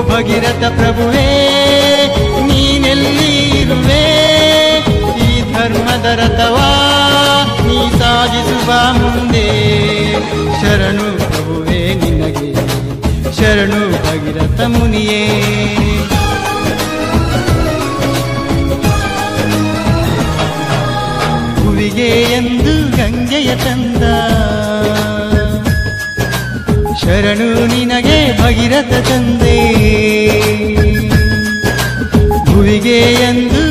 ಭಗೀರಥ ಪ್ರಭುವೇ ನೀನೆಲ್ಲಿ ಇರುವೆ ಈ ಧರ್ಮದ ರಥವಾ ನೀ ಸಾಗಿಸುವ ಮುಂದೆ ಶರಣು ಪ್ರಭುವೇ ನಿನಗೆ ಶರಣು ಭಗೀರಥ ಮುನಿಯೇ ಭುವಿಗೆ ಎಂದು ಗಂಗೆಯ ತಂದ ಶರಣು ನಿನಗೆ ಭಗೀರಥ ತಂದೆ ಭುವಿಗೆ ಎಂದು